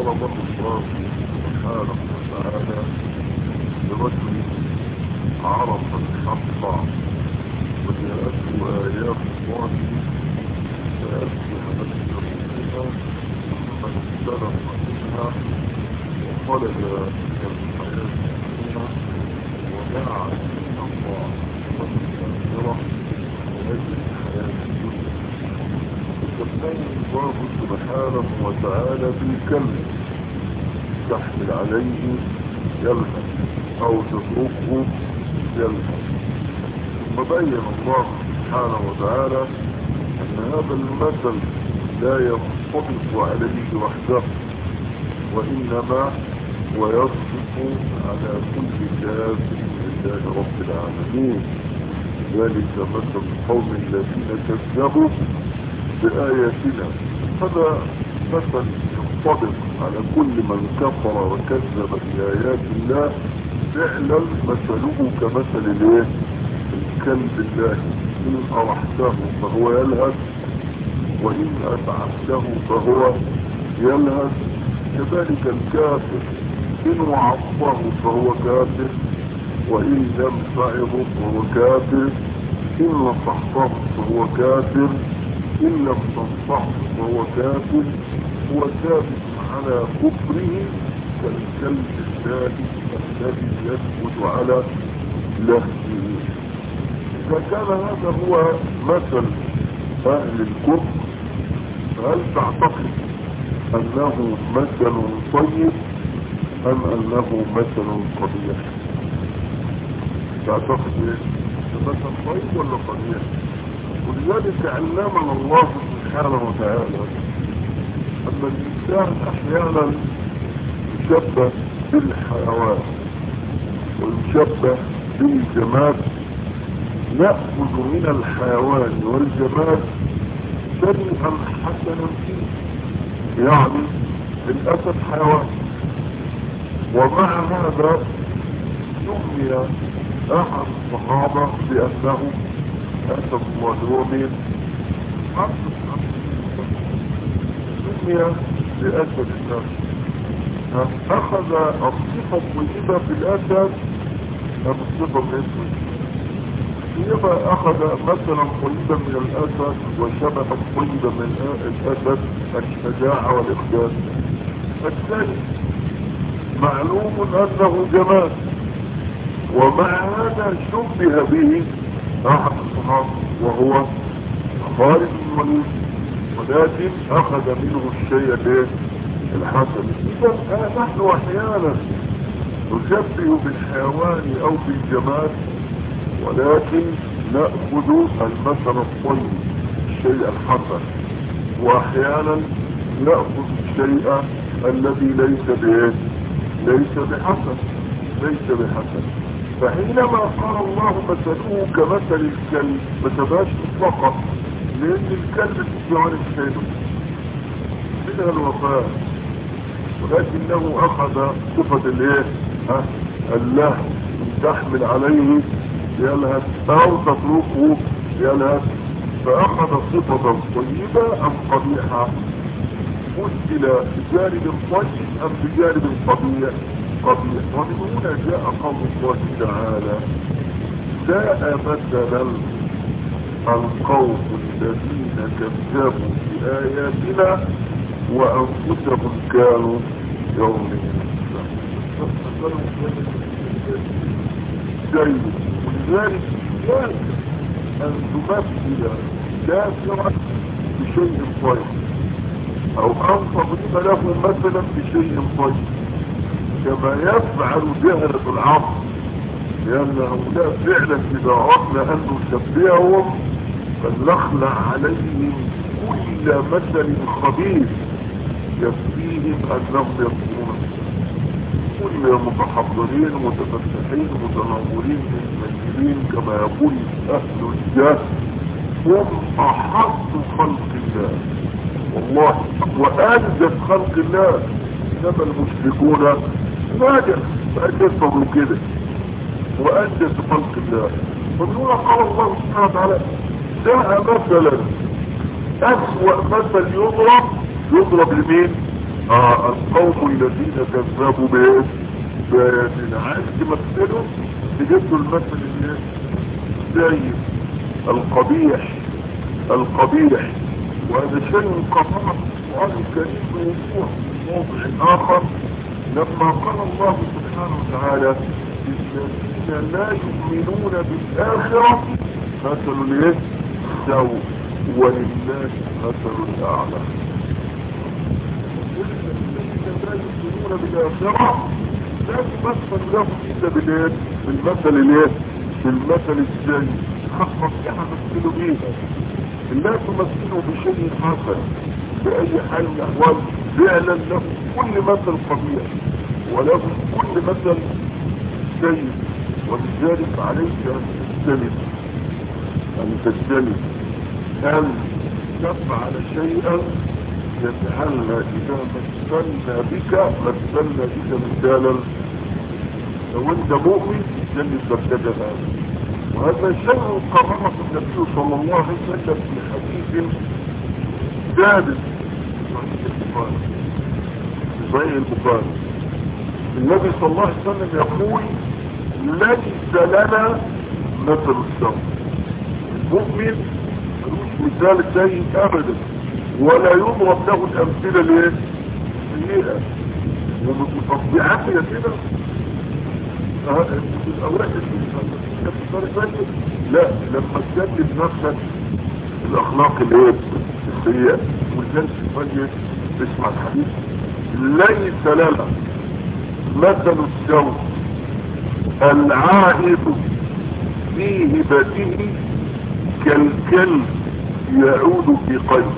ضربه الله سبحانه وتعالى برجل عرف الحق وجاءته آيات الله فأصبح نفسه منها ثم استلم منها وخرج من الحياة الدنيا ودعا إلى الله والآخرة وأجل الحياة الدنيا وسماه الله سبحانه وتعالى بالكلب تحمل عليه يلهث او تتركه يلهث ثم بين الله سبحانه وتعالى ان هذا المثل لا ينطبق عليه وحده وانما ويصدق على كل كافر لله رب العالمين ذلك مثل القوم الذين كذبوا بآياتنا هذا مثل ينطبق على كل من كفر وكذب بآيات الله فعلا مثله كمثل الايه الكلب الله ان ارحته فهو يلهث وان ابعثته فهو يلهث كذلك الكافر ان وعظته فهو كافر وان لم تعظه فهو كافر ان نصحته فهو كافر ان لم تنصحه فهو كافر هو ثابت على كفره كالكلب الثاني الذي يثبت على لهجه إذا كان هذا هو مثل أهل الكفر فهل تعتقد أنه مثل طيب أم أنه مثل قبيح تعتقد إيه؟ مثل طيب ولا قبيح ولذلك علمنا الله سبحانه وتعالى أن الإنسان أحيانا يشبه بالحيوان ويشبه بالجماد نأخذ من الحيوان والجماد شيئا حسنا فيه يعني الأسد حيوان ومع هذا سمي أحد الصحابة بأنه أسد الله هو مين؟ سمي بأسد الله أخذ الصفة الطيبة في الأسد أم الصفة الأسد يبقى أخذ مثلا طيبا من الأسد وشبها طيبا من الأسد الشجاعة والإخلاص الثاني معلوم أنه جمال ومع هذا شبه به أحد الصحابة وهو خالد بن الوليد ولكن أخذ منه الشيء الايه الحسن إذا نحن أحيانا نشبه بالحيوان أو بالجمال ولكن نأخذ المثل الطيب الشيء الحسن وأحيانا نأخذ الشيء الذي ليس به ليس بحسن ليس بحسن فحينما قال الله مثله كمثل الكلب ما تبقاش مطلقة لأن الكلب تسمعون الشيء منها الوفاء ولكنه أخذ صفة الايه ها الله تحمل عليه يلهث أو تتركه يلهث فأخذ صفة طيبة أم قبيحة مثل بجانب طيب أم بجانب قبيح قبيح ومن هنا جاء قول الله تعالى جاء مثلا القوم الذين كذبوا بآياتنا وأنفسهم كانوا يوم جيد ولذلك جاء أن تمثل كافرا بشيء طيب أو أن تضرب له مثلا بشيء طيب كما يفعل جهلة العصر لأن هؤلاء فعلا إذا أردنا أن نشبههم فلنخلع عليهم كل مثل خبيث يكفيهم أنهم يكونون كل متحضرين متفتحين متنورين متمثلين كما يقول أهل الجهل هم أحق خلق الله والله وأنجب خلق الله إنما المشركون ماذا فأجسوا كده وأنجز خلق الله فبنقول قال الله سبحانه وتعالى جاء مثلا أسوأ مثل يضرب يضرب لمين آه القوم الذين كذبوا بايه بآياتنا عايز تمثله تجيب له المثل اللي زي القبيح القبيح وهذا شيء قرر القرآن الكريم بوضوح في موضع آخر لما قال الله سبحانه وتعالى الذين لا يؤمنون بالآخرة مثل الايه سوء ولله مثل الأعلى الذين لا يؤمنون بالآخرة لا تمثل لهم إلا بالايه بالمثل الايه بالمثل الجاي حقا احنا نمثله بيها لا تمثله بشيء حسن بأي حال من الأحوال فعلا له كل مثل قبيح وله كل مثل سيء ولذلك عليك أن تجتنب أن تجتنب أن تفعل شيئا يجعلنا إذا مثلنا بك مثلنا بك مثالا لو أنت مؤمن تجتنب ترتجى هذا وهذا شيء قرره النبي صلى الله عليه وسلم في حديث ثابت في صحيح البخاري النبي صلى الله عليه وسلم يقول ليس لنا مثل السوء المؤمن ملوش مثال سيء ابدا ولا يضرب له الامثله ليه؟ سيئه ومتطبيعاتها كده لا لما تجدد نفسك الاخلاق الايه السيئة والجنس الفجر تسمع الحديث ليس لنا مثل السوء العائد في هبته كالكلب يعود في قلبه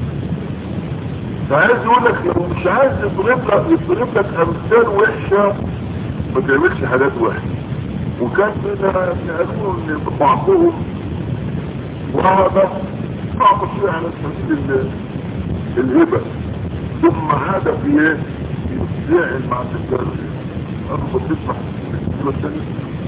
فعايز يقول لك لو مش عايز يضرب لك يضرب لك امثال وحشه ما تعملش حاجات وحشه وكان كده يقولون ان بعضهم وهذا بعض الشيء على سبيل الهبه ثم هذا في ايه؟ يزعل مع الرجال انا بتسمع الثاني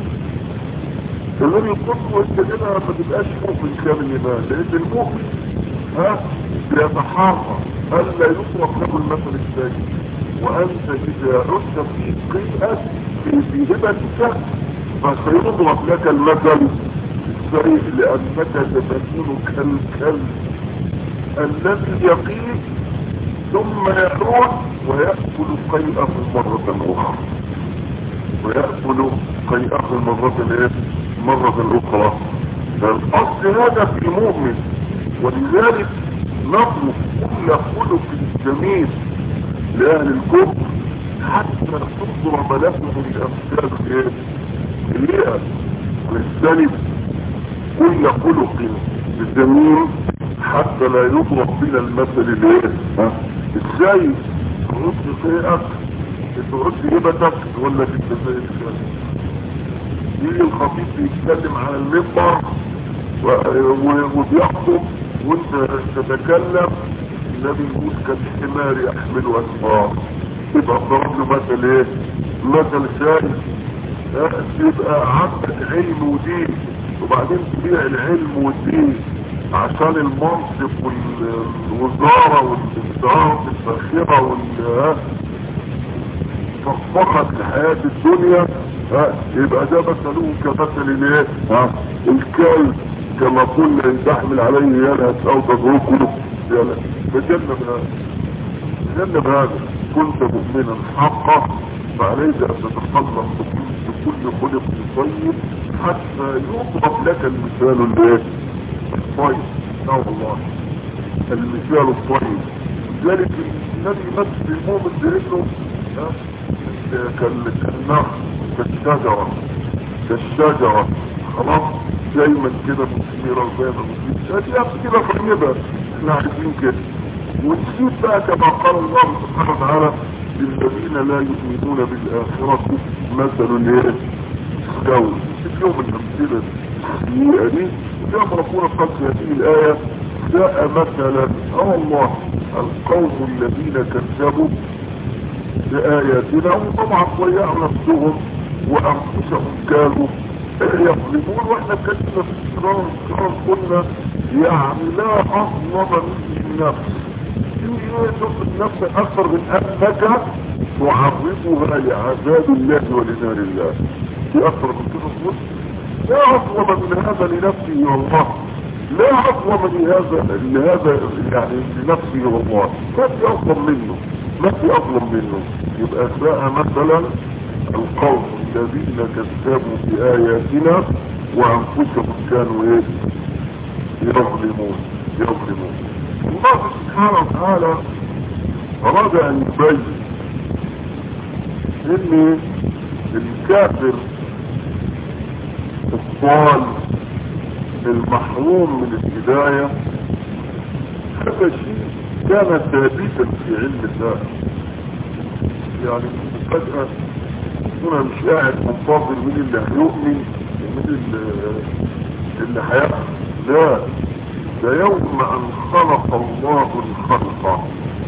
الذي القدس والسجنة ما تبقاش مؤمن كامل الايمان لان المؤمن ها بيتحرى الا يطرق له المثل الثاني وانت اذا عدت في قيئة في في هبتك فسيضرب لك المثل السيء لانك ستكون كالكلب الذي يقيك ثم يعود ويأكل قيئة مرة اخرى ويأكل قيئة مرة ايه مرة اخرى فالاصل هذا في مؤمن ولذلك نطلب كل خلق جميل لأهل الكفر حتى تضرب لهم الأمثال ايه الليئة ونستند كل خلق جميل حتى لا يضرب بنا المثل الايه ازاي تعود بقيئك تعود بهبتك ولا في الجزائر يجي الخطيب يتكلم على المنبر وبيخطب وانت تتكلم النبي يقول كالحمار يحمل اسفار يبقى ضرب له مثل ايه مثل شايف يبقى عندك علم ودين وبعدين تبيع العلم والدين عشان المنصب والوزارة والانتظار الفاخرة وال فقفقت لحياة الدنيا ها يبقى ده مثله كمثل الايه ها الكلب كما قلنا ان تحمل عليه يلهث او تتركه يلهث فجنب هذا تجنب هذا كنت مؤمنا حقا فعليك ان تتخلص بكل خلق طيب حتى يضرب لك المثال الايه الطيب لا والله المثال الطيب ذلك النبي مثل المؤمن بانه كالنخل كالشجرة كالشجرة خلاص دايما كده مثمرة زي ما مثمرة كده طيبة احنا عايزين كده ونسيب بقى كما قال الله سبحانه وتعالى للذين لا يؤمنون بالآخرة مثل ايه السوء نسيب يوم الأمثلة السيئة دي زي ما ربنا قال في هذه الآية جاء مثلا اه الله القوم الذين كذبوا بآياتنا وطبعا ضيعوا نفسهم وأنفسهم كانوا يظلمون واحنا كلمة في الإسرار قلنا يعني لا أظلم من النفس ايه تفرض نفسك اكثر من انك تعرضها لعذاب الله ولنار الله في اكثر من كده تقول لا اظلم من هذا لنفسه والله لا اظلم لهذا لهذا يعني لنفسه والله ما في اظلم منه ما في اظلم منه يبقى بقى مثلا القوم الذين كذبوا بآياتنا وانفسهم كانوا ايه يظلمون يظلمون الله سبحانه وتعالى اراد ان يبين ان الكافر الضال المحروم من الهداية هذا شيء كان ثابتا في علم الله يعني فجأة هنا مش قاعد منتظر مين اللي هيؤمن ومين اللي, اللي هيأمن لا ده يوم ان خلق الله الخلق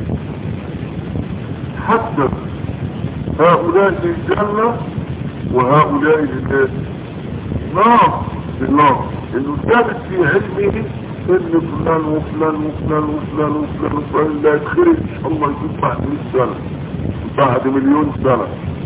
حدد هؤلاء للجنة وهؤلاء للناس نار النار انه ثابت في علمه ان فلان وفلان وفلان وفلان وفلان وفلان لا يتخرج ان شاء الله يجيب بعد 100 سنة بعد مليون سنة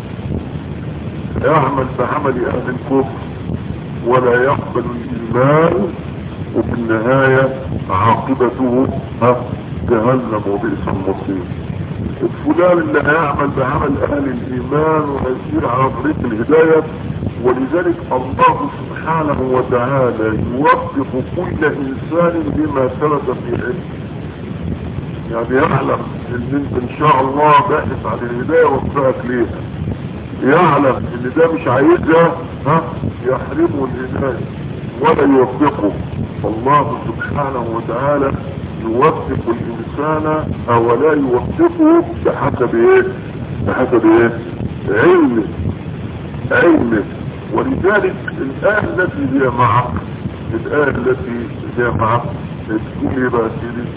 يعمل بعمل اهل الكفر ولا يقبل الايمان وفي النهاية عاقبته ها جهنم وبئس المصير الفلان اللي هيعمل بعمل اهل الايمان وهيسير على طريق الهداية ولذلك الله سبحانه وتعالى يوفق كل انسان بما ثبت في علمه يعني يعلم ان انت ان شاء الله باحث عن الهداية وفقك ليها يعلم ان ده مش عايزها ها يحرمه الهداية ولا يوفقه الله سبحانه وتعالى يوفق الانسان او لا يوفقه بحسب ايه بحسب ايه علمه علمه ولذلك الآية التي هي معك الآية التي هي معك تقول ايه بقى سيدي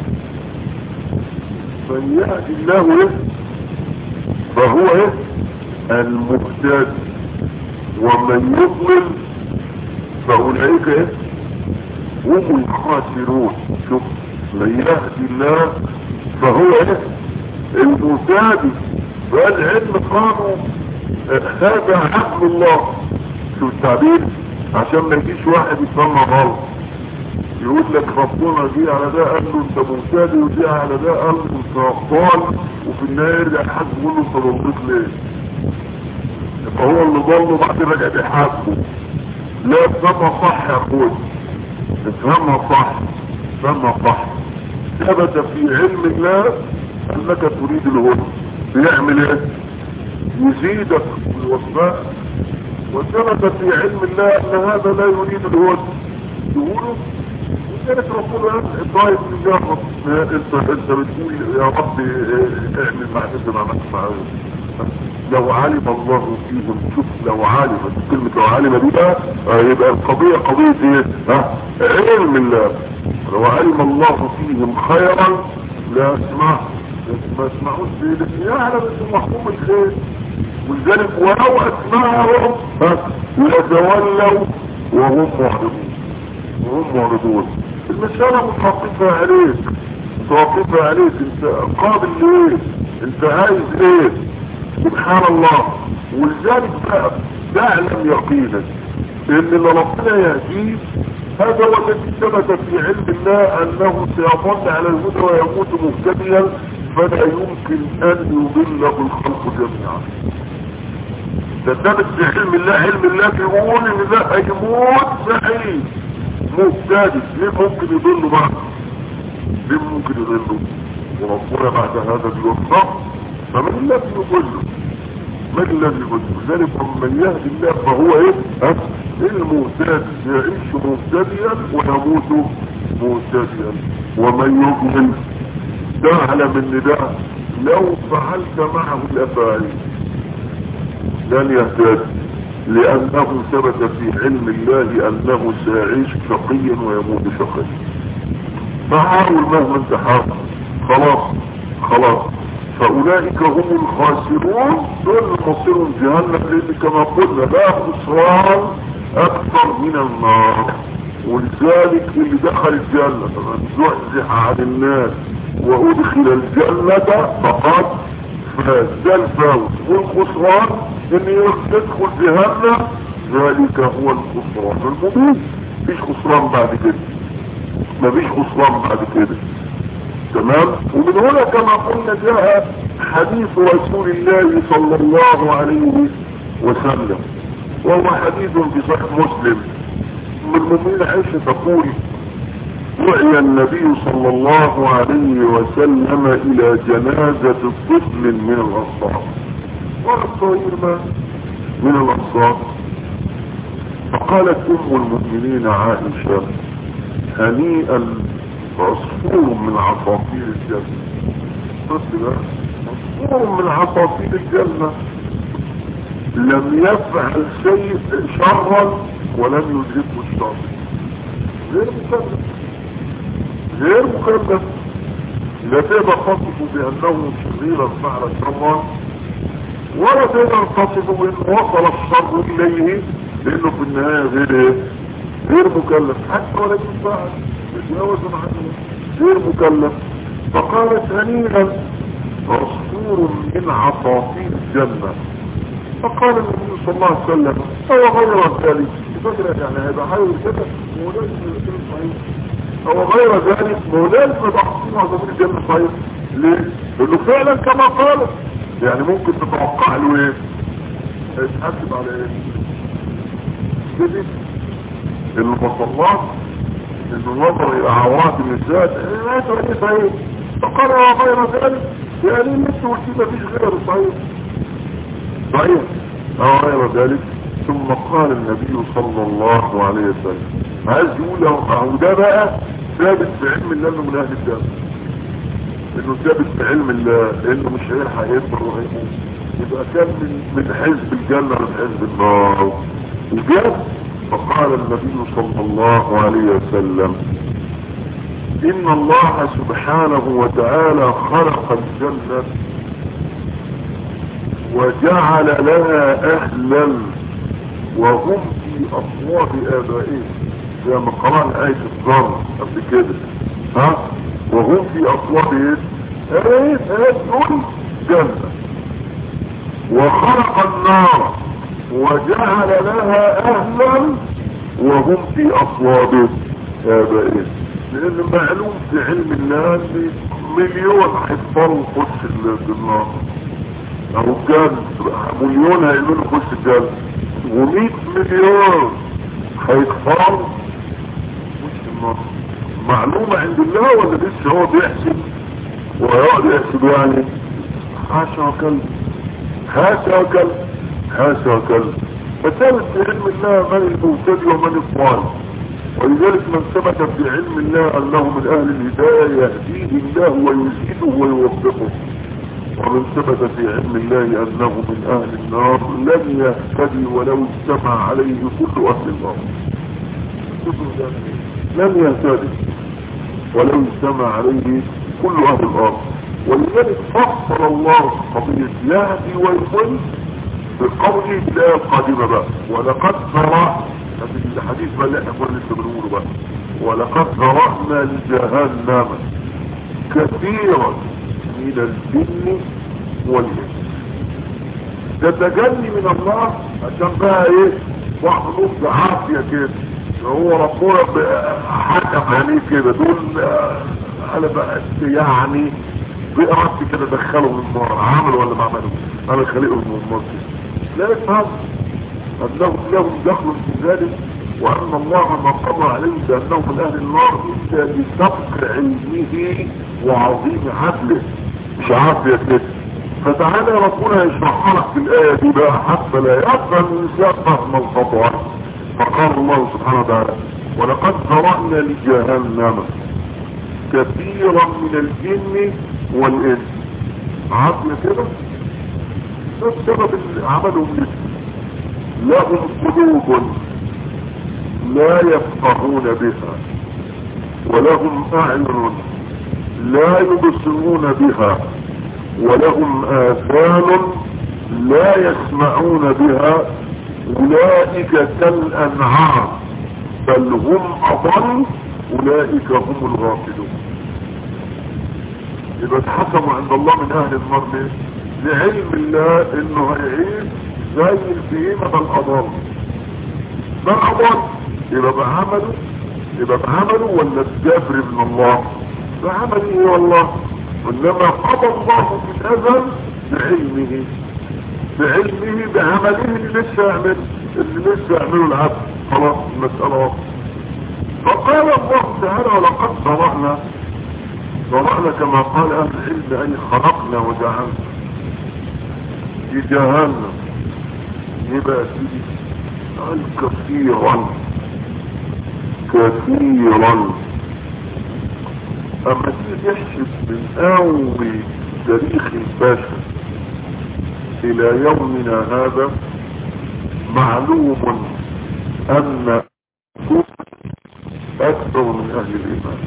من يهدي الله ايه فهو ايه المهتد ومن يضلل فأولئك ايه هم الخاسرون شوف من يهدي الله فهو ايه المهتد فالعلم قالوا هذا عقل الله شو التعبير عشان ما يجيش واحد يسمى غلط يقول لك ربنا جه على ده قال له انت مبتدئ وجه على ده قال له انت ضال وفي النهايه يرجع حد يقول له انت ضليت ليه؟ يبقى هو اللي ضل وبعد رجع يحاسبه لا افهمها صح يا اخوي افهمها صح افهمها صح ثبت في علم الله انك تريد الهدى بيعمل ايه؟ يزيدك بالوفاء وثبت في علم الله ان هذا لا يريد الهدى يقولوا وكانت ربنا طيب نجرب انت انت بتقول يا رب اعمل معجزه مع مع لو علم الله فيهم شوف لو علم كلمة لو علم دي بقى يبقى القضية قضية ايه ها علم الله لو علم الله فيهم خيرا لا اسمع ما اسمعوش بيه يعلم انه محكوم الخير ولذلك ولو اسمعهم يتولوا وهم معرضون وهم معرضون المسألة متوقفة عليك متوقفة عليك انت قابل ليه انت عايز ايه سبحان الله ولذلك بقى تعلم يقينا ان اللي ربنا يهديه هذا هو الذي ثبت في علم الله انه سيظل على الهدى ويموت مهتديا فلا يمكن ان يضله الخلق جميعا ده ثبت في علم الله علم الله بيقول ان ده هيموت سعيد مهتدي ليه ممكن يضله بقى ليه ممكن يضله وربنا بعد هذا بيوفقه فمن الذي يضله من الذي يضله ذلك من يهدي الله فهو ايه ها المهتد يعيش مهتديا ويموت مهتديا ومن يضلل تعلم ان ده لو فعلت معه الافاعيل لن يهتد لانه ثبت في علم الله انه سيعيش شقيا ويموت شقيا فحاول مهما انت حاول خلاص خلاص فاولئك هم الخاسرون دول مصيرهم جهنم لان كما قلنا لا خسران اكثر من النار ولذلك اللي دخل الجنة فمن زحزح عن الناس وادخل الجنة فقد فاز ده الفوز والخسران ان يدخل جهنم ذلك هو الخسران المبين مفيش خسران بعد كده مفيش خسران بعد كده تمام ومن هنا كما قلنا جاء حديث رسول الله صلى الله عليه وسلم وهو حديث في صحيح مسلم من المؤمنين عائشة تقول دعي النبي صلى الله عليه وسلم الى جنازة طفل من الانصار والصغير ما من الانصار فقالت ام المؤمنين عائشة هنيئا عصفور من عصافير الجنة عصفور من عصافير الجنة لم يفعل شيء شرا ولم يجيبه الشر غير مكلف غير مكلف لا تقدر تصفه بانه شريرا فعل شرا ولا تقدر تصفه بانه وصل الشر اليه لانه في النهايه غير ايه غير مكلف حتى ولا ينفعل يتجاوز عنه غير مكلف فقالت هنيئا عصفور من عصافير الجنه فقال النبي صلى الله عليه وسلم هو غير ذلك فكرة يعني هيبقى حيو كده مولاد من صحيح هو غير ذلك مولاد بتحصيل عظمين الجنة صحيح ليه؟ لانه فعلا كما قال يعني ممكن تتوقع له ايه هيتحسب على ايه كده المصلات انه نظر الى عورات النساء لا ترى صحيح فقال غير ذلك يعني مثل وكذا مفيش غير صحيح صحيح او غير ذلك ثم قال النبي صلى الله عليه وسلم عايز يقول له ده بقى ثابت في علم الله انه من اهل الجنة انه ثابت في علم الله انه مش هيلحق يكبر وهيموت يبقى كان من من حزب الجنة من حزب النار وجاء فقال النبي صلى الله عليه وسلم ان الله سبحانه وتعالى خلق الجنة وجعل لها اهلا وهم في اصوات ابائهم زي ما قرأنا آية الظر قبل كده ها وهم في اصوات ايه ايه ايه جنة وخلق النار وجعل لها اهلا وهم في اصوات ابائهم لان معلوم في علم الله ان مليون هيفضلوا يخش النار او كان مليون هيقولوا يخش الجنة ومئة مليون هيكفروا مش النار معلومة عند الله ولا لسه هو بيحسب ويقعد يحسب يعني حاشا وكلب حاشا وكلب حاشا وكلب فثالث في علم الله من المبتدي ومن الضال ولذلك من ثبت في علم الله انه من اهل الهداية يهديه الله ويزيده ويوفقه ومن ثبت في علم الله انه من اهل النار لن يهتدي ولو اجتمع عليه كل اهل النار لن يهتدي ولو اجتمع عليه كل اهل الارض ولذلك فصل الله قضية يهدي ويضل بقوله لا القادمة بقى ولقد ذرأ في الحديث بقى اللي احنا كنا لسه بنقوله بقى ولقد ذرأنا لجهنم كثيرا من الجن والإنس تتجني من الله عشان بقى ايه واحد نص عافية كده هو ربنا حكم عليه كده دول انا بقى يعني بإرادتي كده دخلوا من النار عمل ولا ما عملوا انا خليقه من النار لا يفهم انهم لهم دخل في ذلك وان الله ما قضى عليهم بانهم من اهل النار الا لسبق علمه وعظيم عدله مش عافية كده فتعالى ربنا يشرح لك في الآية دي بقى حتى لا يفهم الإنسان فهم الخطوات فقال الله سبحانه وتعالى ولقد ذرأنا لجهنم كثيرا من الجن والإنس عافية كده ده السبب اللي عملهم لسه لهم قلوب لا يفقهون بها ولهم أعين لا يبصرون بها ولهم آذان لا يسمعون بها أولئك كالأنعام بل هم أضل أولئك هم الغافلون يبقى اتحكموا عند الله من اهل النار ليه لعلم الله انه هيعيش زي البهيمة بالاضل بالاضل يبقى بعمله يبقى بعمله ولا بجبر من الله بعمله ايه والله وانما قضى الله في الازل بعلمه بعلمه بعمله اللي لسه يعمل اللي لسه يعمله العبد خلاص المسألة واضحة فقال الله تعالى ولقد ضرعنا ضرعنا كما قال اهل العلم اي خلقنا وجعلنا في جهنم يبقى سيدي قال كثيرا كثيرا اما تيجي تحسب من اول تاريخ البشر الى يومنا هذا معلوم ان اكثر من اهل الايمان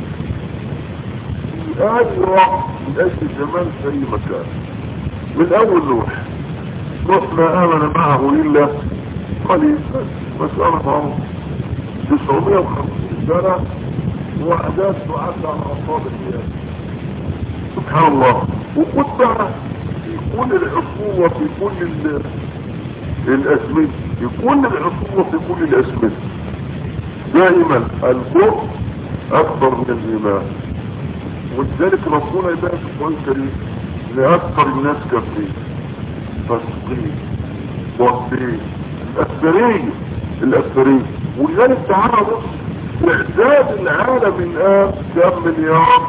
في اي وقت من اجل زمان في اي مكان من اول نوح نوح ما امن معه الا قليل مسألة معروفة 950 سنة واحداث تعدى على اصابع اليد سبحان الله وخد بقى في كل العصور في كل الاسمين في كل العصور في كل الاسمين دائما الكفر اكثر من الايمان ولذلك ربنا يبقى في القران الكريم لاكثر الناس كافرين فاسقين وقتين الاكثريه الاكثريه ولذلك تعالى بص اعداد العالم الان كم مليار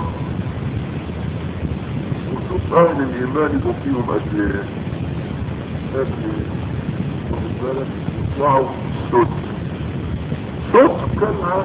وشوف اهل الايمان يبقوا فيهم قد ايه قد ايه واخد بالك يطلعوا سد سد كان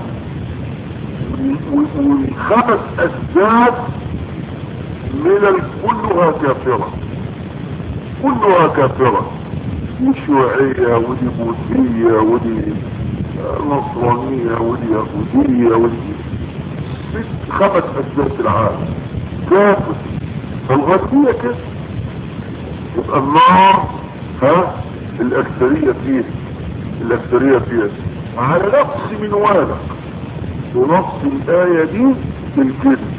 والخمس اسباب من كلها كافرة كلها كافرة شيوعية ودي بوذية ودي نصرانية ودي يهودية ودي ست خمس اسباب في العالم كافر فالغربية كده يبقى النار ها الاكثرية فيه الاكثرية فيها على نقص من والق ونص الآية دي بالكذب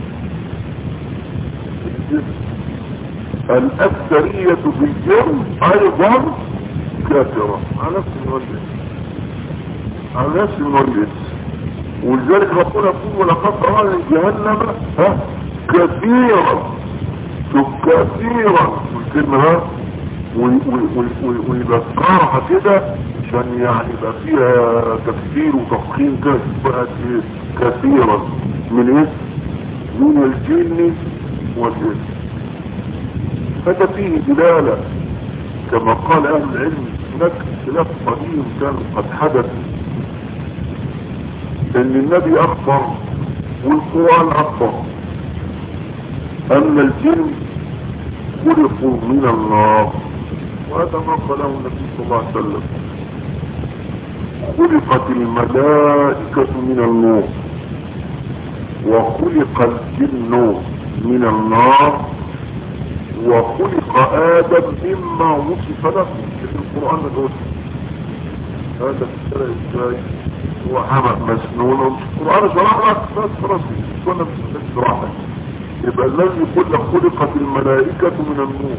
الأكثرية في الجن أيضا كافرة على نفس المولد على نفس المولد ولذلك ربنا يقول ولقد رأى جهنم ها كثيرا شوف كثيرا والكلمة ها ويذكرها كده عشان يعني يبقى فيها تفسير وتفخيم كده بقت كثيرا من ايه من الجن والانس هذا فيه دلالة كما قال اهل العلم هناك اختلاف قديم كان قد حدث ان النبي اخبر والقرآن اخبر ان الجن خلقوا من النار وهذا ما قاله النبي صلى الله عليه وسلم خلقت الملائكة من النور وخلق الجن من النار وخلق آدم مما وصف له في القرآن الأول هذا السنة ازاي هو حمد مسنون القرآن شرح لك بس خلاص كنا بنشرح لك يبقى الذي قلنا خلقت الملائكة من النور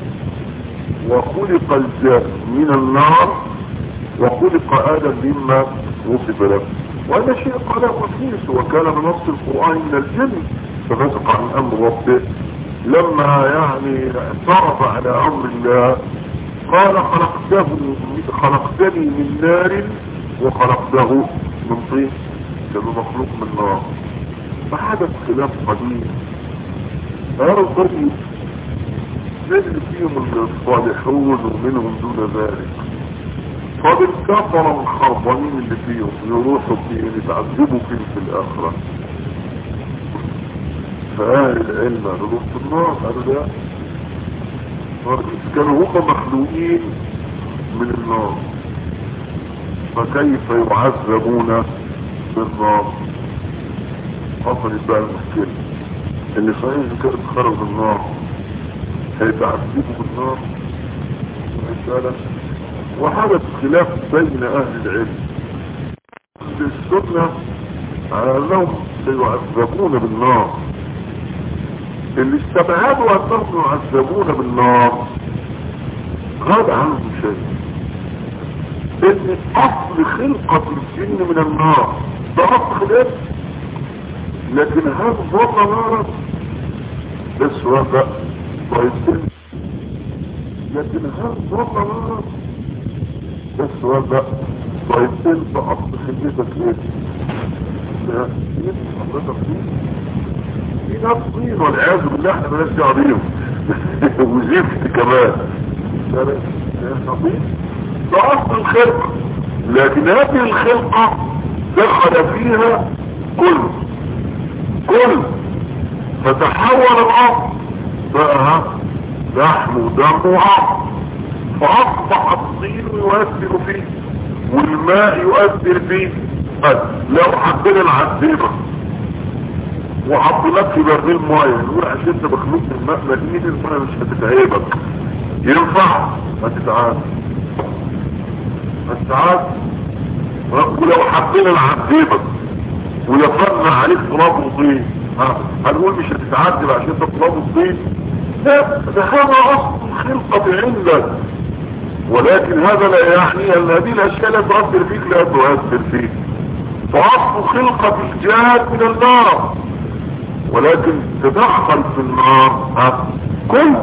وخلق الجن من النار وخلق آدم مما وصف له وهذا شيء قاله قسيس وكان من نص القرآن من الجن ففسق عن أمر ربه لما يعني اعترض على أمر الله قال خلقته خلقتني من نار وخلقته من طين كان مخلوق من نار فحدث خلاف قديم هذا القريب نجد فيهم الصالحون ومنهم دون ذلك طب الكفر الخربانين اللي فيهم يروحوا فيهم يتعذبوا فيه في الآخرة فأهل العلم قالوا في النار قالوا لا كانوا هم مخلوقين من النار فكيف يعذبون بالنار حصلت بقى المشكلة اللي صحيح كانت خرج النار هيتعذبوا بالنار رسالة وحدث خلاف بين اهل العلم السنة على انهم سيعذبون بالنار اللي استبعدوا انهم يعذبون بالنار غاب عنهم شيء ان اصل خلقة الجن من النار ده اصل خلاف لكن هل ظل نارا ده السؤال بقى طيب لكن هل ظل نارا ده السؤال بقى طيب انت اصل خلقتك ايه ده ايه حضرتك فيه في ناس طين والعياذ بالله احنا مالناش دعوه بيهم وزفت كمان ده ده اصل الخلقه لكن هذه الخلقه دخل فيها كل كل فتحول الارض بقى لحم ودم وعظم فاصبح الطين يؤثر فيه والماء يؤثر فيه لو حبينا نعذبك وحطيناك في برميل ميه نقول عشان انت مخلوق من الماء مدين الميه مش هتتعبك ينفع ما تتعاد ما تتعاد ولو حبينا نعذبك ولفرنا عليك تراب وطين ها هنقول مش هتتعذب عشان انت تراب وطين لا ده هذا اصل الخلقة عندك ولكن هذا لا يعني ان هذه الاشياء لا تؤثر فيك لا تؤثر فيك فاصل خلقة الجهاد من النار ولكن تدخل في النار ها كل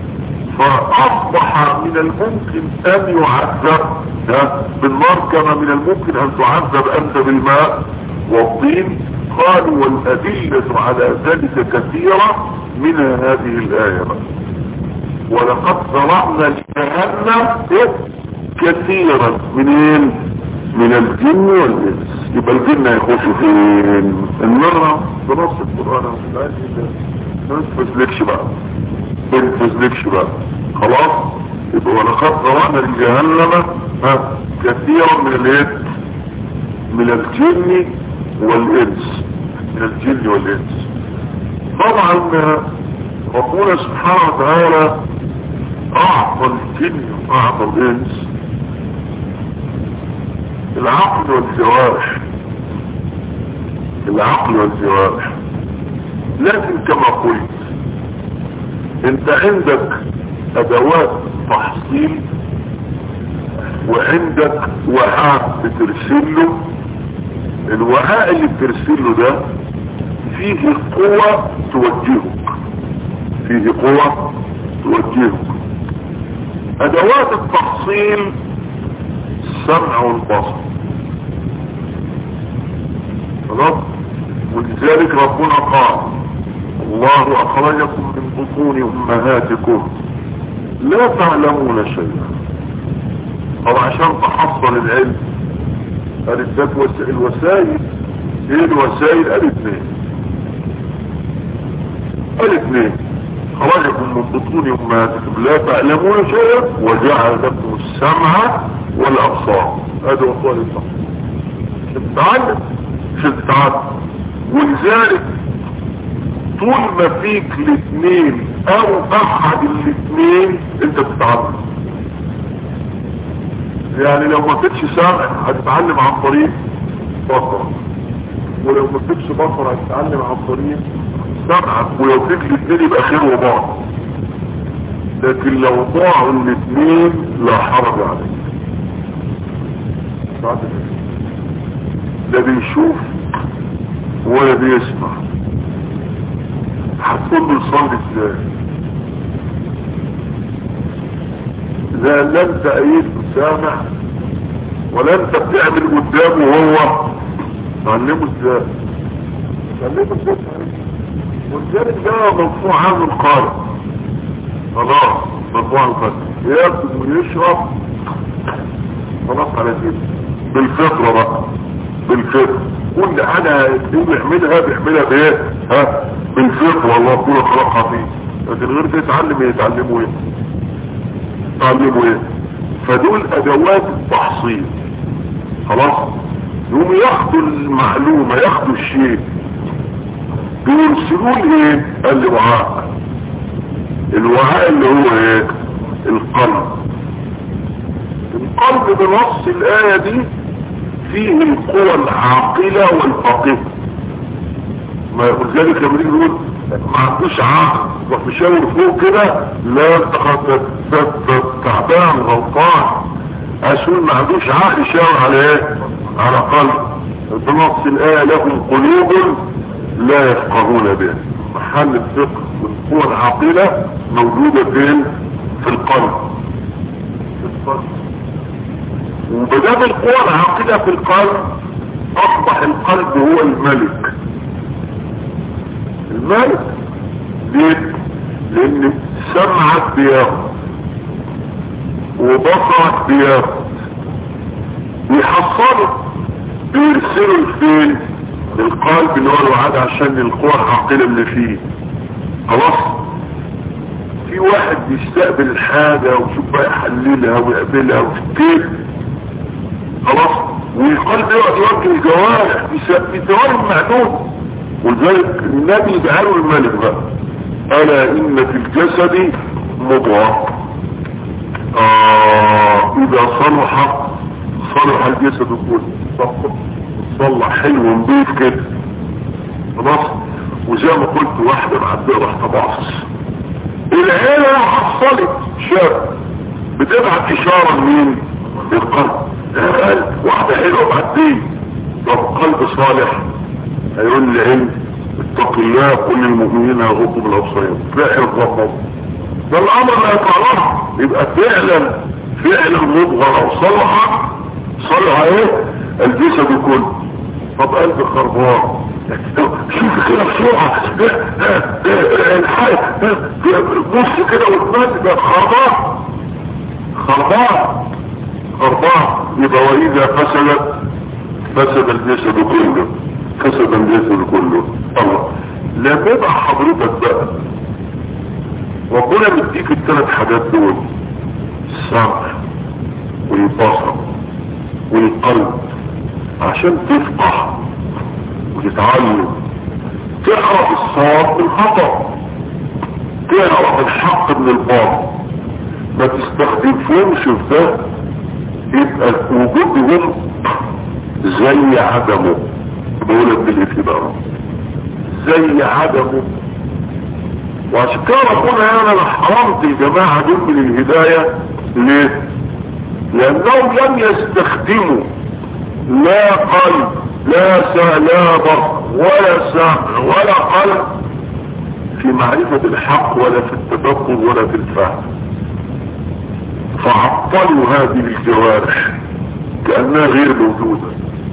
فاصبح من الممكن ان يعذب بالنار كما من الممكن ان تعذب انت بالماء والطين قالوا والادلة على ذلك كثيرة من هذه الآية ولقد ضرعنا لجهنم كثيرا منين من الجن والإنس يبقى الجن هيخشوا فين النار بنص القرآن ما تفزلكش بقى ما تفزلكش بقى خلاص يبقى ولقد ضرعنا لجهنم كثيرا من الايه من الجن والإنس من الجن والإنس طبعا ربنا سبحانه وتعالى أعطى الجن وأعطى الإنس العقل والجوارح العقل والجوارح لكن كما قلت انت عندك ادوات تحصيل وعندك وعاء بترسله الوعاء اللي بترسله ده فيه قوة توجهك فيه قوة توجهك ادوات التحصيل السمع والبصر خلاص ولذلك ربنا قال الله اخرجكم من بطون امهاتكم لا تعلمون شيئا او عشان تحصل العلم قالت ذات الوسائل ايه الوسائل قال اثنين قال اثنين خرجكم من بطون امهاتكم لا تعلمون شيئا وجعل لكم السمع والابصار هذا هو الصالح الصح تتعلم مش تتعلم ولذلك طول ما فيك الاثنين او احد الاثنين انت بتتعلم يعني لو ما فيكش سمع هتتعلم عن طريق بصر ولو ما فيكش بصر هتتعلم عن طريق سمعك ولو فيك الاثنين يبقى خير وبعض لكن لو ضاعوا الاثنين لا حرج عليك لا بيشوف ولا بيسمع هتقول له صلي ازاي لا لا انت ايد سامع ولا انت بتعمل قدامه وهو تعلمه ازاي تعلمه ازاي ولذلك ده مرفوع عنه القارئ خلاص مرفوع القارئ ياكل ويشرب خلاص على كده بالفطرة بقى بالفطرة كل حاجة بيعملها بيعملها بايه ها بالفطرة الله كله خلقها فيه لكن غير كده يتعلم ايه يتعلموا ايه يتعلموا ايه فدول ادوات التحصيل خلاص يقوم ياخدوا المعلومة ياخدوا الشيء بيرسلوه ايه قال لي وعاء الوعاء اللي هو ايه القلب القلب بنص الآية دي فيه القوى العاقلة والفقه ما ولذلك لما يجي يقول ما عندوش عقل روح مشاور فوق كده لا انت خ- تعبان غلطان عشان ما عندوش عقل يشاور على ايه على قلب بنص الآية لهم قلوب لا يفقهون بها محل الفقه والقوة العاقلة موجودة فين في القلب في القلب وبدام القوة العاقلة في القلب اصبح القلب هو الملك الملك ليه لان سمعك بياخد وبصرك بياخد بيحصله بيرسله لفين للقلب اللي هو الوعاد عشان القوة العاقلة اللي فيه خلاص في واحد بيستقبل الحاجة ويشوف بقى يحللها ويقبلها ويفتكر خلاص والقلب يقعد يوجه الجوارح بجوارح معدوم ولذلك النبي يجعله الملك بقى الا ان في الجسد مضغة آه اذا صلح صلح الجسد كله صلح حلو ونضيف كده خلاص وزي ما قلت واحدة معدية راح تبعص العيلة حصلت شاب بتبعت اشارة لمين للقلب قال واحدة حلوة معدية طب قلب صالح هيقول للعلم اتق الله كل المؤمنين يغضوا من الابصار فعل الضبط ده الامر لا يتعرض يبقى فعلا فعلا مضغة او صلحة صلح ايه الجسد كله طب قلب خربان شوف كده بسرعة الحي بص كده وتمد خربان خربان خربان يبقى واذا فسدت فسد الجسد كله فسد الجسد كله الله لا تبقى حضرتك بقى ربنا مديك الثلاث حاجات دول السمع والبصر والقلب عشان تفقه وتتعلم تعرف الصواب من الخطأ تعرف الحق من الباطل ما تستخدمهمش في ده يبقى وجودهم زي عدمه بقولك بالاعتبار زي عدمه وعشان كده ربنا انا حرمت الجماعة دول من الهداية ليه لانهم لم يستخدموا لا قلب لا لا بصر ولا سمع ولا قلب في معرفة الحق ولا في التدبر ولا في الفهم فعطلوا هذه الجوارح كأنها غير موجودة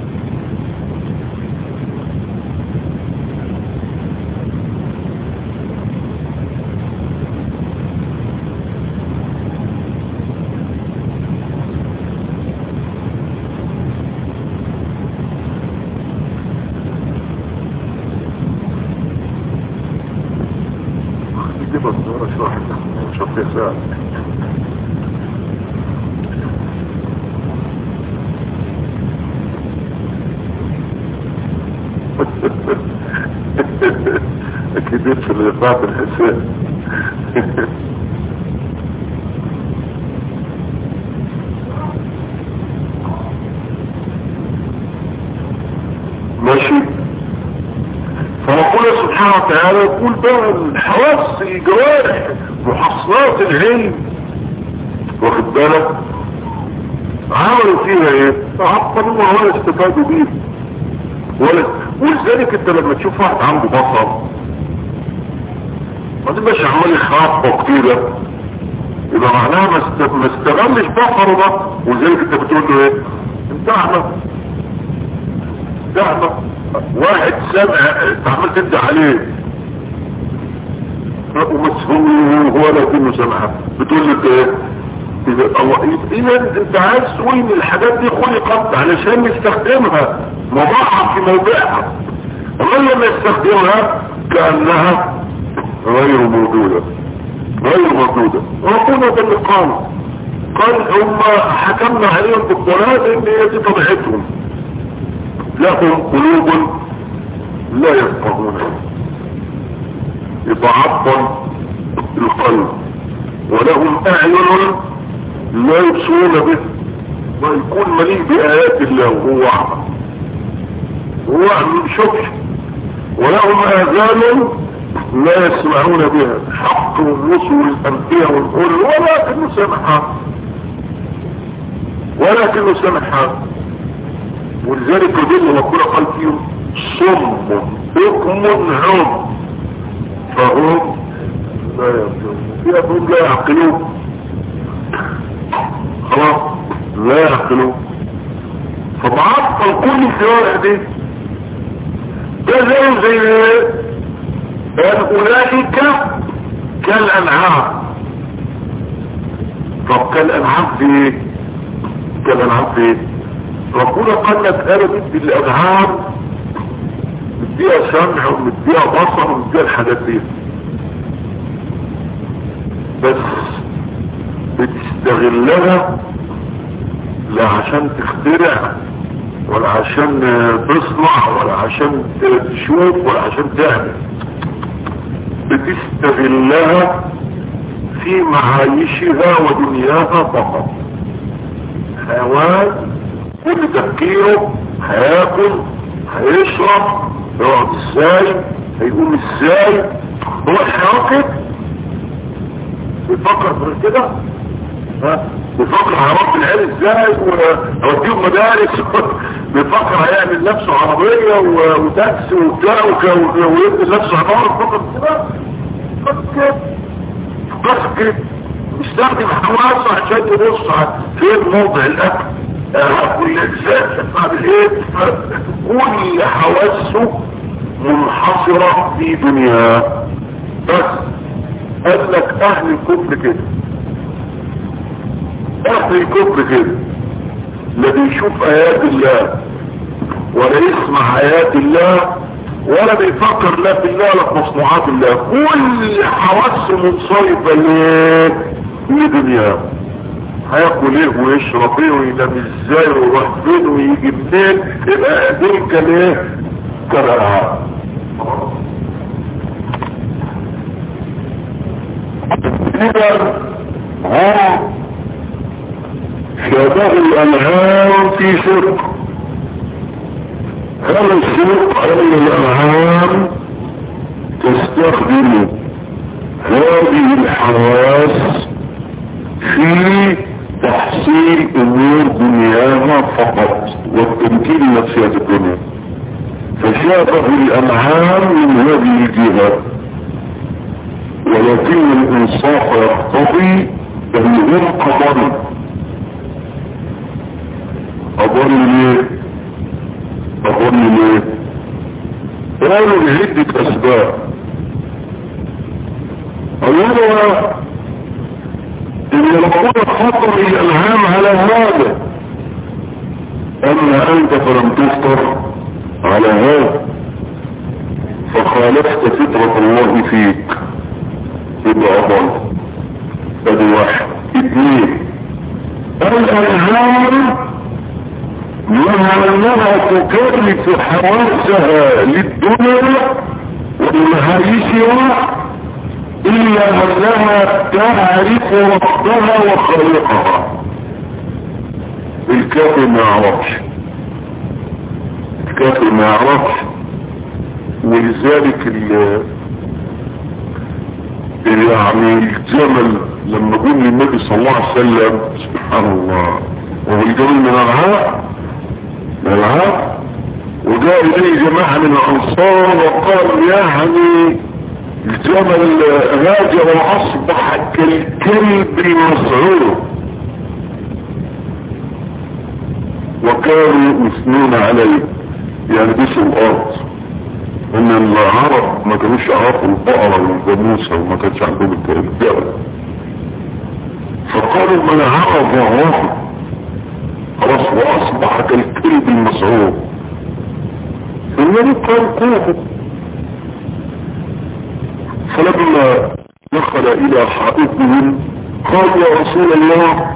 دي بس ورا شرح شوف يا ساعة اكيد يدخل لبعض الحساب ماشي فربنا سبحانه وتعالى يقول بقى الحواس الجوارح محصنات العلم واخد بالك عملوا فيها ايه عطلوها ولا استفادوا بيها ولا ولذلك انت لما تشوف واحد عنده بصر ما تبقاش عمال يخاف كده يبقى معناها ما است- ما استغلش بصره ده ولذلك انت بتقول له ايه انت اعمى انت اعمى واحد سمع انت عمال تدي عليه ومسؤول هو لا كله سمعها بتقول لك ايه اذا الله- اذا انت عايز تقول ان الحاجات دي خلقت علشان نستخدمها مضاعف في موضعها ومن لم يستخدمها كانها غير موجوده غير موجوده ربنا ده اللي قال قال هم حكمنا عليهم بالضلال ان هي دي طبيعتهم لهم قلوب لا يفقهون يتعطل القلب ولهم اعين لا يبصرون به ويكون مليء بآيات الله وهو أعمى هو أعمى ما بيشوفش ولهم آذان لا يسمعون بها حق والرسل والأنبياء والأولى ولكنه سمحها ولكنه سمحها ولذلك يدل ربنا قال فيهم صم بكم هم فهم لا يرجعون فيهم لا يعقلون خلاص لا يعقلون فمعطل كل الشوارع دي ده زي زي اولئك كالانعام طب كالانعام في ايه كالانعام في ايه ربنا قال لك انا بدي الانعام مديها سمع ومديها بصر ومديها الحاجات دي بس بتستغلها لا عشان تخترع ولا عشان تصنع ولا عشان تشوف ولا عشان تعمل بتستغلها في معايشها ودنياها فقط حيوان كل تفكيره هياكل هيشرب يقعد ازاي هيقوم ازاي هو الحيوان كده بيفكر في كده ها بيفكر هيربي العيال ازاي ويوديهم مدارس بيفكر هيعمل نفسه عربية وتاكسي وبتاع ويبني نفسه عمارة فقط كده بس كده بس كده يستخدم حواسه عشان يبص فين موضع الاكل كل انسان بعد ايه كل حواسه منحصرة في دنياه بس قال لك اهل الكفر كده اهل الكفر كده لا بيشوف ايات الله ولا يسمع ايات الله ولا بيفكر لا في الله ولا في مصنوعات الله كل حواسه منصرفه ليه لدنياه هياكل ايه ويشرب ايه وينام ازاي ويروح فين ويجي منين يبقى دول كان ايه كان اذا هم شبه الانعام في شرك هذا الشرك ان الانعام تستخدم هذه الحواس في تحصيل امور دنياها فقط والتمكين نفسها الدنيا فشابه الانعام من هذه الجهة ولكن الانصاف يقتضي انهم اضل اضل ليه اضل ليه قالوا لعدة اسباب اولها ان ربنا خطر الالهام على هذا اما انت فلم تفطر على هذا فخالفت فطرة الله فيك يبقى اضل ادي واحد اثنين الالهام مع انها تكلف حواسها للدنيا ولمعايشها الا انها تعرف ربها وخالقها الكافر ما يعرفش الكافر ما يعرفش ولذلك ال يعني الجمل لما قلنا للنبي صلى الله عليه وسلم سبحان الله وهو الجمل من العاء من العاء وجاء اليه جماعة من الانصار وقال يعني الجمل هاجر واصبح كالكلب المسعور وكانوا يثنون عليه يعني بيسوا الارض ان العرب ما كانوش يعرفوا البقرة والجاموسة وما كانش عندهم الجبل فقالوا من عرف ظهره خلاص واصبح كالكلب المسعور فالنبي قال قوه فلما دخل الى حائطهم قال يا رسول الله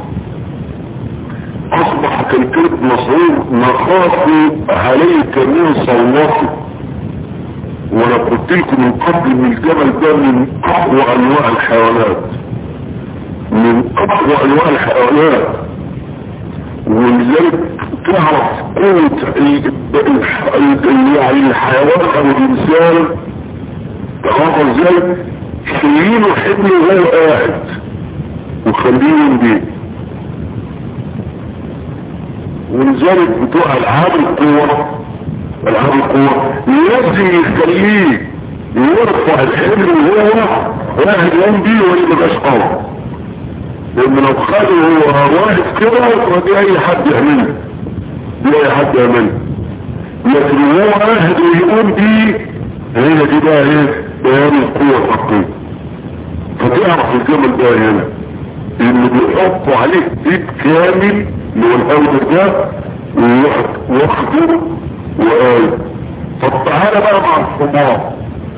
اصبح كالكلب مسعور نخاف عليك من صلاته وانا قلت لكم من قبل ان الجبل ده من اقوى انواع الحيوانات من اقوى انواع الحيوانات ولذلك تعرف قوة يعني الحيوان او الانسان تعرف ازاي شيله حبل وهو قاعد وخليه بيه ولذلك بتوع العاب القوة العاب القوة لازم يخليه يرفع الحبل وهو واحد يوم بيه ولا مبقاش قوي لان لو خده هو واقف كده فدي اي حد يعمله دي اي حد يعمله لكن هو واحد ويقوم بيه هي دي بقى ايه بيان القوة الحقيقية فتعرف الجمل ده هنا اللي بيحطوا عليه بيت كامل اللي هو الهودر ده واخده وقال طب تعالى بقى مع الحمار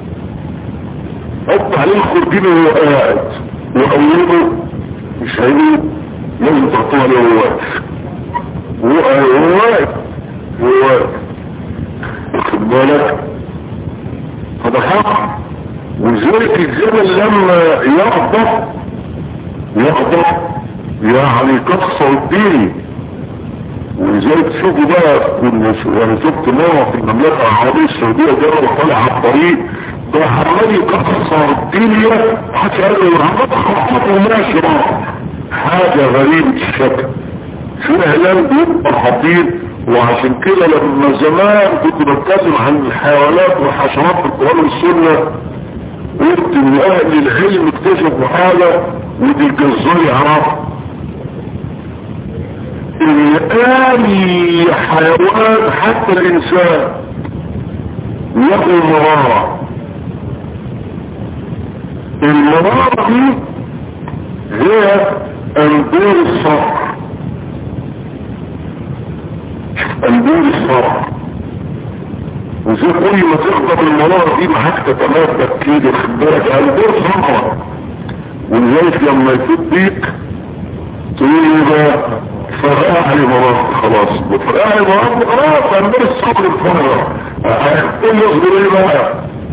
حط عليه الخرجين وهو قاعد وقوله مش هيقول لازم تحطوها له هو واقف هو واقف هو واقف واخد بالك فده حق وذلك الزمن لما يغضب يغضب يعني كسر الدين ولذلك شوفوا بقى كنا انا شفت مرة في المملكة العربية السعودية جرى طالع على الطريق ده عمال يكسر الدنيا حتى قال له عمال خطط وماشي بقى حاجة غريبة الشكل فعلا بيبقى خطير وعشان كده لما زمان كنت بتكلم عن الحيوانات والحشرات في القرآن والسنة قلت ان اهل العلم اكتشفوا حاجة ودي الجزار يعرفها ان اي حيوان حتى الانسان له مرارة المرارة دي هي انبور الصقر انبور الصقر وزي كل ما تغضب المرارة دي معاك تتمادى كده خد بالك انبور صقر ولذلك لما يفوت بيك تقول له بقى فرقع لي مرات خلاص فرقع لي مرات خلاص انبور الصقر الفرق هتقول له اصبر ايه بقى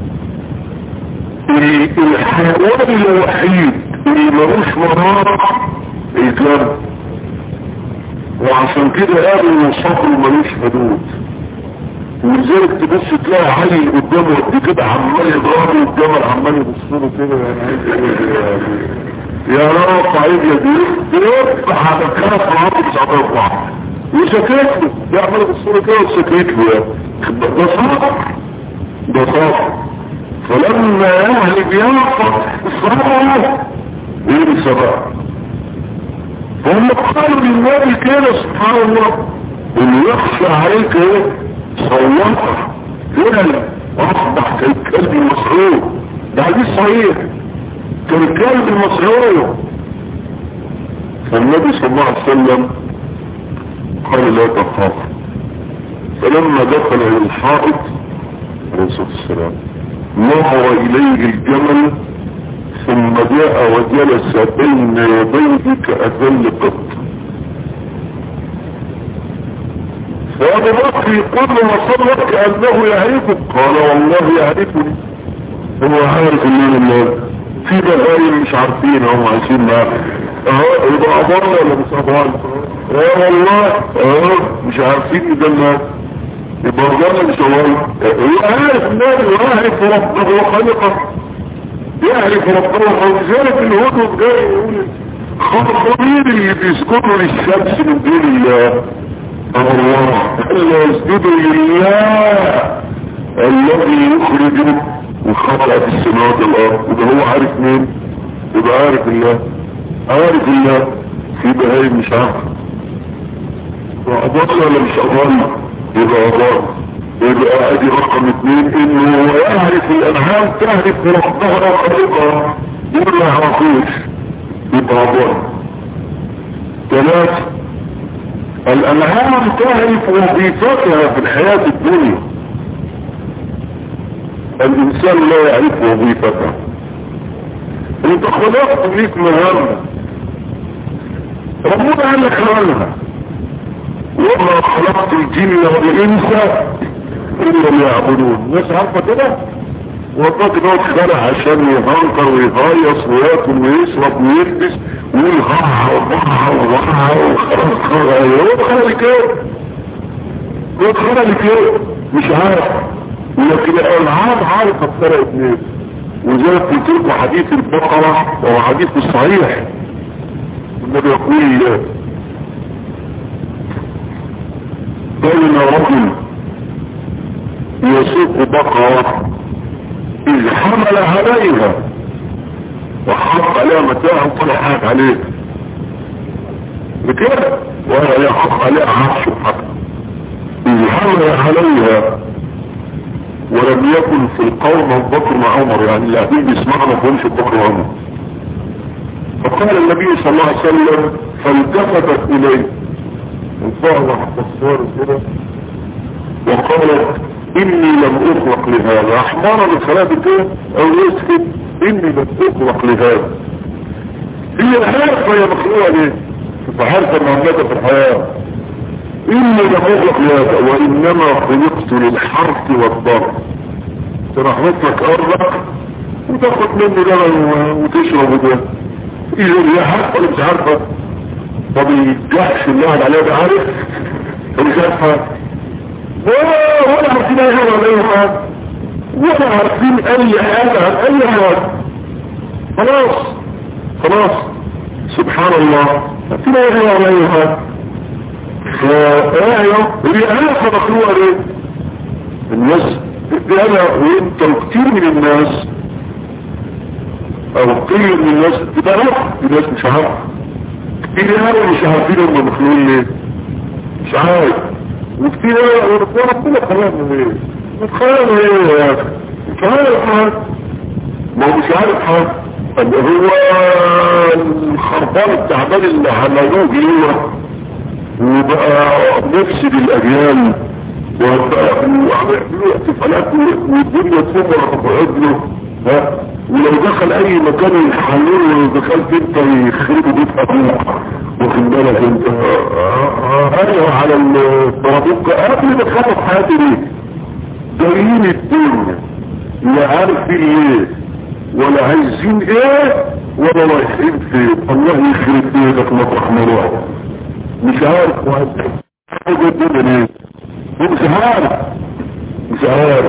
الحيوان الوحيد اللي ملوش مرارة الكلب وعشان كده قالوا ان الصقر ملوش حدود ولذلك تبص تلاقي علي قدامه قد كده عمال يضربه والجمل عمال يبص له كده يعني عايز يا رب عايز يفتح على الكنف في الارض مش هترفع وسكت له يعمل يبص له كده وسكت له ده صقر ده صقر فلما اهل بينفق صبروا ينسى بقى هم قالوا للنبي كده سبحان الله اللي يخشى عليك ايه صوتك هنا اصبح كالكلب المسعود ده حديث صحيح كالكلب المسعود فالنبي صلى الله عليه وسلم قال لا تخاف فلما دخل الى الحائط عليه الصلاه والسلام نظر اليه الجمل ثم جاء وجلس بين يديه كأذل قط فأبو بكر يقول له صلت كأنه يعرفك قال والله يعرفني هو عارف مين الله في بهايم مش عارفين هم عايشين معاه اه يبقى أضر ولا مش أضر اه والله اه مش عارفين ده الناس يبقى أضر مش أضر هو عارف الناس وعارف ربه وخلقه يعرف ربنا ولذلك الهدف جاي يقول خطبين اللي بيسجدوا للشمس من دون الله الله الا يسجدوا لله الذي يخرج وخطأ في السماوات والارض وده هو عارف مين يبقى عارف الله عارف الله في بهايم مش عارف وأضل ولا مش أضل يبقى أضل يبقى ادي رقم اثنين انه يعرف الانعام تعرف ربها وخلقها دول ما يعرفوش يبقى ضر ثلاثة الانعام تعرف وظيفتها في الحياة الدنيا الانسان لا يعرف وظيفتها انت خلقت ليك مهمة ربنا قال لك عنها وما خلقت الجن والانس الا ليعبدون الناس عارفه كده وفاك ان هو اتخلق عشان يهنكر ويغيص وياكل ويشرب ويلبس ويغع وضع وضع وخرج خرج هو خلق كده ويدخلها لكيه مش عارف لكن الالعاب عارف اكثر اتنين وزي قلت لكم حديث البقرة وهو حديث صحيح النبي يقول بين رجل يسوق بقرة إذ حمل عليها وحط عليها متاعا طلع حاجة عليه بكده ولا يحط عليها عرش حتى إذ حمل عليها ولم يكن في القوم البكر مع عمر يعني اللي قاعدين بيسمعنا ما فهمش البكر وعمر فقال النبي صلى الله عليه وسلم فالتفتت اليه وفعل حتى الصور كده وقالت اني لم اخلق لهذا احمر بصلاة كده او يسكت اني لم اخلق لهذا هي عارفة هي مخلوقة ليه فعارفة مهمتها في الحياة اني لم اخلق لهذا وانما خلقت للحرث والضرب ترحمت لك ارضك وتاخد مني لبن وتشرب ده اذا هي عارفة ولا مش عارفة طب الجحش اللي قاعد عليها ده عارف مش عارفة ولا ولا عارفين اي حاجة ولا اي حاجة ولا عارفين اي حاجة عن اي حاجة خلاص خلاص سبحان الله عارفين اي حاجة ولا اي حاجة فآية هي آية مخلوقة ليه الناس انا وانت وكتير من الناس او كتير من الناس تبقى الناس مش عارف كتير قوي مش عارفين هم مخلوقين ليه مش عارف وكتير قوي ربنا خلقنا ليه متخيل ايه يا اخي مش عارف حاجه ما هو مش عارف حاجه طب هو الخربان التعبان اللي عملوه جوه وبقى نفسي بالاجيال وبقى وعملوا احتفالات والدنيا تفضل تقعد له ها ولو دخل اي مكان يحلله لو دخلت انت يخربوا بيت ابوك واخد بالك انت ايوه على الترابيزه قبل ما تخلص حياتي ليه جايين الدنيا لا عارفين ايه ولا عايزين ايه ولا رايحين فين الله يخرب بيتك مطرح ما روح مش عارف حاجه الدنيا ليه مش عارف مش عارف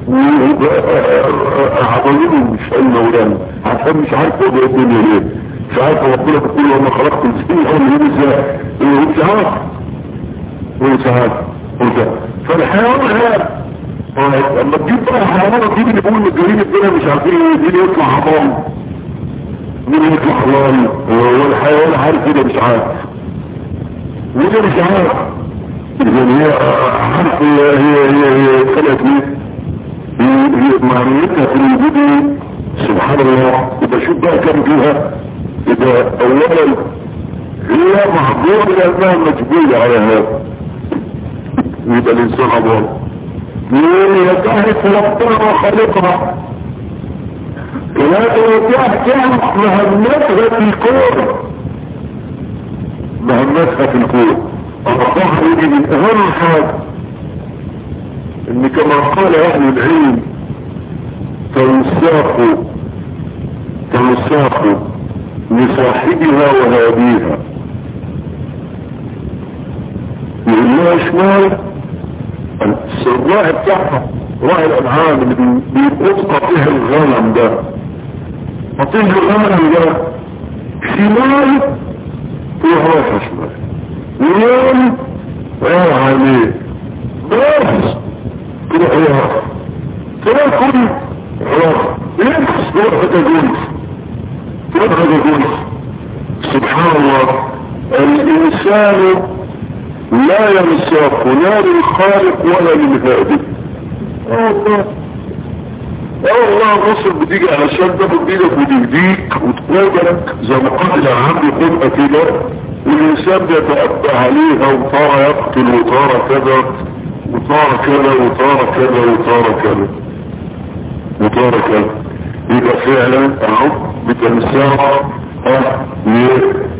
عضلين مش قال مولانا عشان مش عارف هو ده الدنيا ليه مش عارف ربنا بيقول لما خلقت الجن هو اللي ازاي مش عارف مش عارف فالحيوان هذا لما تجيب بقى حيوانات تجيب اللي بيقول الجريم الدنيا مش عارفين مين يطلع حرام مين يطلع حلال والحيوان عارف كده مش عارف وده مش عارف يعني هي عارف هي هي هي هي طلعت ليه هي معنيتها في الوجود سبحان الله يبقى شوف بقى كم فيها يبقى اولا هي محظوظة لانها مجبولة على هذا يبقى الانسان اضل يتعرف ربنا وخالقها ولكن تعرف مهمتها في الكون مهمتها في الكون الرفاح يجي من اهم حاجة ان كما قال اهل العلم تنساق تنساق لصاحبها وهاديها يقول لها شمال الراعي بتاعها راعي الانعام اللي بيبقى فيها الغنم ده قطيه الغنم ده شمال تروح رايحة شمال ويوم رايح عليه بس كده حيوان كده كل حيوان ينقص تروح تجولس تروح تجولس سبحان الله الانسان لا ينساق لا للخالق ولا للهادي الله الله مصر بتيجي علشان تاخد ايدك وتهديك وتقودك زي ما قال العبد خلقة كده والانسان بيتأبى عليها وطار يقتل وطار كذا وطار كذا وطار كذا وطار كذا وطار كذا يبقى فعلا اهو بتنساق اه